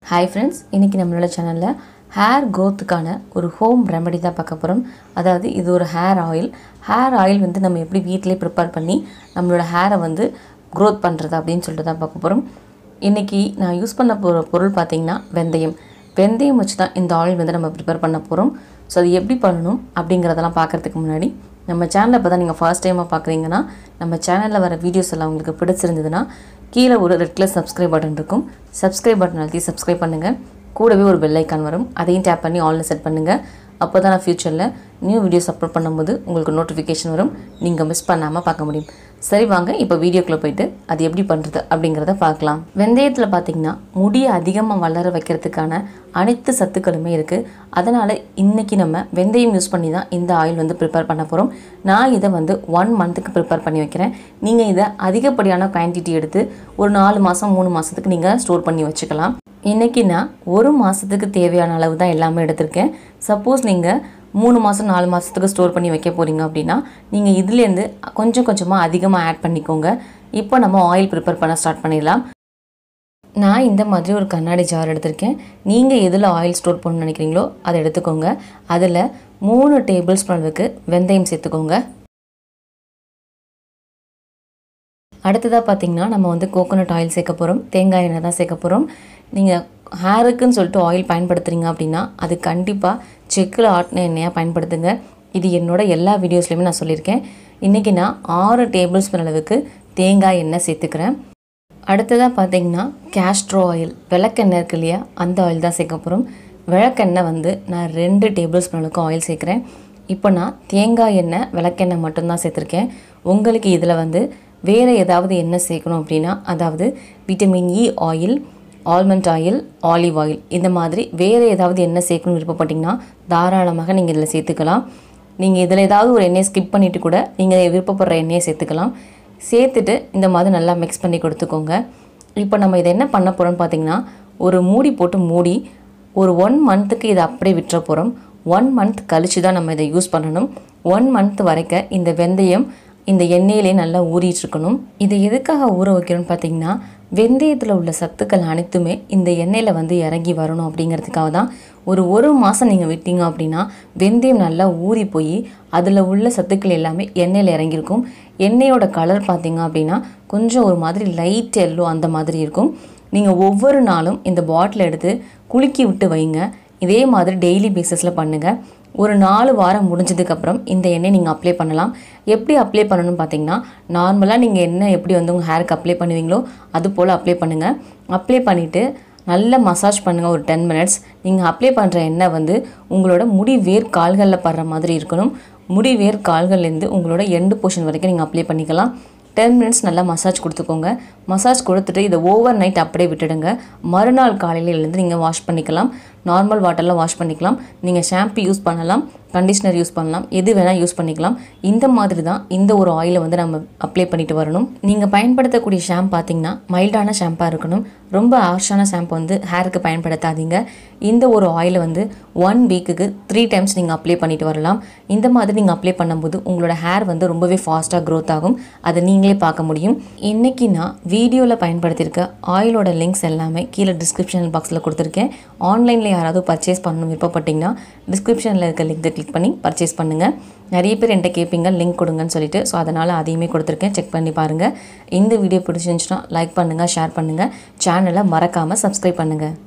hi friends இன்றைக்கி நம்மளோட சேனலில் ஹேர் க்ரோத்துக்கான ஒரு ஹோம் ரெமெடி தான் பார்க்க போகிறோம் அதாவது இது ஒரு ஹேர் ஆயில் ஹேர் ஆயில் வந்து நம்ம எப்படி வீட்டிலே ப்ரிப்பேர் பண்ணி நம்மளோட ஹேரை வந்து க்ரோத் பண்ணுறது அப்படின்னு சொல்லிட்டு தான் பார்க்க போகிறோம் இன்றைக்கி நான் யூஸ் பண்ண போகிற பொருள் பார்த்திங்கன்னா வெந்தயம் வெந்தயம் வச்சு தான் இந்த ஆயில் வந்து நம்ம ப்ரிப்பேர் பண்ண போகிறோம் ஸோ அது எப்படி பண்ணணும் அப்படிங்கிறதெல்லாம் பார்க்குறதுக்கு முன்னாடி நம்ம சேனலை இப்போ தான் நீங்கள் ஃபர்ஸ்ட் டைமாக பார்க்குறீங்கன்னா நம்ம சேனலில் வர வீடியோஸ் எல்லாம் உங்களுக்கு பிடிச்சிருந்ததுன்னா கீழே ஒரு ரெட் கலர் சப்ஸ்கிரைப் பட்டன் இருக்கும் சப்ஸ்கிரைப் பட்டன் அழுத்தி சப்ஸ்கிரைப் பண்ணுங்கள் கூடவே ஒரு பெல் ஐக்கான் வரும் அதையும் டேப் பண்ணி ஆன்லைன் செட் பண்ணுங்கள் அப்போ தான் நான் ஃப்யூச்சரில் நியூ வீடியோஸ் அப்லோட் பண்ணும்போது உங்களுக்கு நோட்டிஃபிகேஷன் வரும் நீங்கள் மிஸ் பண்ணாமல் பார்க்க முடியும் சரி வாங்க இப்போ வீடியோக்குள்ளே போயிட்டு அது எப்படி பண்ணுறது அப்படிங்கிறத பார்க்கலாம் வெந்தயத்தில் பார்த்தீங்கன்னா முடியை அதிகமாக வளர வைக்கிறதுக்கான அனைத்து சத்துக்களுமே இருக்குது அதனால் இன்றைக்கி நம்ம வெந்தயம் யூஸ் பண்ணி தான் இந்த ஆயில் வந்து ப்ரிப்பேர் பண்ண போகிறோம் நான் இதை வந்து ஒன் மந்த்துக்கு ப்ரிப்பேர் பண்ணி வைக்கிறேன் நீங்கள் இதை அதிகப்படியான குவான்டிட்டி எடுத்து ஒரு நாலு மாதம் மூணு மாதத்துக்கு நீங்கள் ஸ்டோர் பண்ணி வச்சுக்கலாம் இன்றைக்கி நான் ஒரு மாதத்துக்கு தேவையான அளவு தான் எல்லாமே எடுத்திருக்கேன் சப்போஸ் நீங்கள் மூணு மாதம் நாலு மாதத்துக்கு ஸ்டோர் பண்ணி வைக்க போகிறீங்க அப்படின்னா நீங்கள் இதுலேருந்து கொஞ்சம் கொஞ்சமாக அதிகமாக ஆட் பண்ணிக்கோங்க இப்போ நம்ம ஆயில் ப்ரிப்பேர் பண்ண ஸ்டார்ட் பண்ணிடலாம் நான் இந்த மாதிரி ஒரு கண்ணாடி ஜார் எடுத்திருக்கேன் நீங்கள் எதில் ஆயில் ஸ்டோர் பண்ணணும்னு நினைக்கிறீங்களோ அதை எடுத்துக்கோங்க அதில் மூணு டேபிள் ஸ்பூன் அளவுக்கு வெந்தயம் சேர்த்துக்கோங்க அடுத்ததாக பார்த்தீங்கன்னா நம்ம வந்து கோகோனட் ஆயில் சேர்க்க போகிறோம் தேங்காய் எண்ணெய் தான் சேர்க்க போகிறோம் நீங்கள் ஹேருக்குன்னு சொல்லிட்டு ஆயில் பயன்படுத்துகிறீங்க அப்படின்னா அது கண்டிப்பாக செக்கில் ஆட்டின எண்ணெயாக பயன்படுத்துங்க இது என்னோட எல்லா வீடியோஸ்லையுமே நான் சொல்லியிருக்கேன் இன்றைக்கி நான் ஆறு டேபிள் ஸ்பூன் அளவுக்கு தேங்காய் எண்ணெய் சேர்த்துக்கிறேன் அடுத்ததாக பார்த்தீங்கன்னா கேஸ்ட்ரோ ஆயில் விளக்கெண்ணெய் இருக்கு இல்லையா அந்த ஆயில் தான் சேர்க்க போகிறோம் விளக்கெண்ணெய் வந்து நான் ரெண்டு டேபிள் ஸ்பூன் அளவுக்கு ஆயில் சேர்க்குறேன் இப்போ நான் தேங்காய் எண்ணெய் விளக்கெண்ணெய் மட்டும்தான் சேர்த்துருக்கேன் உங்களுக்கு இதில் வந்து வேறு ஏதாவது எண்ணெய் சேர்க்கணும் அப்படின்னா அதாவது vitamin E oil almond oil olive oil இந்த மாதிரி வேறு ஏதாவது எண்ணெய் சேர்க்கணும் விருப்பப்பட்டிங்கன்னா தாராளமாக நீங்கள் இதில் சேர்த்துக்கலாம் நீங்கள் இதில் ஏதாவது ஒரு எண்ணெயை ஸ்கிப் பண்ணிவிட்டு கூட நீங்கள் விருப்பப்படுற எண்ணெயை சேர்த்துக்கலாம் சேர்த்துட்டு இந்த மாதிரி நல்லா மிக்ஸ் பண்ணி கொடுத்துக்கோங்க இப்போ நம்ம இதை என்ன பண்ண போகிறோம்னு பார்த்தீங்கன்னா ஒரு மூடி போட்டு மூடி ஒரு ஒன் மந்த்துக்கு இதை அப்படியே விட்டுற போகிறோம் ஒன் மந்த் கழித்து தான் நம்ம இதை யூஸ் பண்ணணும் ஒன் மந்த் வரைக்க இந்த வெந்தயம் இந்த எண்ணெயிலே நல்லா ஊறிட்டு இருக்கணும் இதை எதுக்காக ஊற வைக்கிறோம்னு பார்த்தீங்கன்னா வெந்தயத்தில் உள்ள சத்துக்கள் அனைத்துமே இந்த எண்ணெயில் வந்து இறங்கி வரணும் அப்படிங்கிறதுக்காக தான் ஒரு ஒரு மாதம் நீங்கள் விட்டீங்க அப்படின்னா வெந்தயம் நல்லா ஊறி போய் அதில் உள்ள சத்துக்கள் எல்லாமே எண்ணெயில் இறங்கியிருக்கும் எண்ணெயோட கலர் பார்த்தீங்க அப்படின்னா கொஞ்சம் ஒரு மாதிரி லைட் எல்லோ அந்த மாதிரி இருக்கும் நீங்கள் ஒவ்வொரு நாளும் இந்த பாட்டில் எடுத்து குலுக்கி விட்டு வைங்க இதே மாதிரி டெய்லி பேசிஸில் பண்ணுங்கள் ஒரு நாலு வாரம் முடிஞ்சதுக்கப்புறம் இந்த எண்ணெய் நீங்கள் அப்ளை பண்ணலாம் எப்படி அப்ளை பண்ணணும்னு பார்த்தீங்கன்னா நார்மலாக நீங்கள் எண்ணெய் எப்படி வந்து உங்கள் ஹேருக்கு அப்ளை பண்ணுவீங்களோ அது போல் அப்ளை பண்ணுங்கள் அப்ளை பண்ணிவிட்டு நல்லா மசாஜ் பண்ணுங்கள் ஒரு டென் மினிட்ஸ் நீங்கள் அப்ளை பண்ணுற எண்ணெய் வந்து உங்களோட முடி வேர் கால்களில் படுற மாதிரி இருக்கணும் முடி வேர் கால்கள்லேருந்து உங்களோட எண்டு போர்ஷன் வரைக்கும் நீங்கள் அப்ளை பண்ணிக்கலாம் டென் மினிட்ஸ் நல்லா மசாஜ் கொடுத்துக்கோங்க மசாஜ் கொடுத்துட்டு இதை ஓவர் நைட் அப்படியே விட்டுடுங்க மறுநாள் காலையில் எழுந்து நீங்கள் வாஷ் பண்ணிக்கலாம் நார்மல் வாட்டரில் வாஷ் பண்ணிக்கலாம் நீங்கள் ஷாம்பு யூஸ் பண்ணலாம் கண்டிஷ்னர் யூஸ் பண்ணலாம் எது வேணால் யூஸ் பண்ணிக்கலாம் இந்த மாதிரி தான் இந்த ஒரு ஆயிலை வந்து நம்ம அப்ளை பண்ணிட்டு வரணும் நீங்கள் பயன்படுத்தக்கூடிய ஷாம்பு பார்த்தீங்கன்னா மைல்டான ஷாம்பாக இருக்கணும் ரொம்ப ஹார்ஷான ஷாம்பு வந்து ஹேருக்கு பயன்படுத்தாதீங்க இந்த ஒரு ஆயிலை வந்து ஒன் வீக்குக்கு த்ரீ டைம்ஸ் நீங்கள் அப்ளை பண்ணிட்டு வரலாம் இந்த மாதிரி நீங்கள் அப்ளை பண்ணும்போது உங்களோட ஹேர் வந்து ரொம்பவே ஃபாஸ்ட்டாக க்ரோத் ஆகும் அதை நீங்களே பார்க்க முடியும் இன்றைக்கி நான் வீடியோவில் பயன்படுத்தியிருக்க ஆயிலோட லிங்க்ஸ் எல்லாமே கீழே டிஸ்கிரிப்ஷன் பாக்ஸில் கொடுத்துருக்கேன் ஆன்லைனில் யாராவது பர்ச்சேஸ் பண்ணணும் விருப்பப்பட்டிங்கன்னா டிஸ்கிரிப்ஷனில் இருக்க லிங்கை கிளிக் பண்ணி பர்ச்சேஸ் பண்ணுங்கள் நிறைய பேர் என்கிட்ட கேட்பீங்க லிங்க் கொடுங்கன்னு சொல்லிட்டு ஸோ அதனால் அதையுமே கொடுத்துருக்கேன் செக் பண்ணி பாருங்கள் இந்த வீடியோ பிடிச்சிருந்துச்சுன்னா லைக் பண்ணுங்கள் ஷேர் பண்ணுங்கள் சேனலை மறக்காமல் சப்ஸ்கிரைப் பண்ணுங்கள்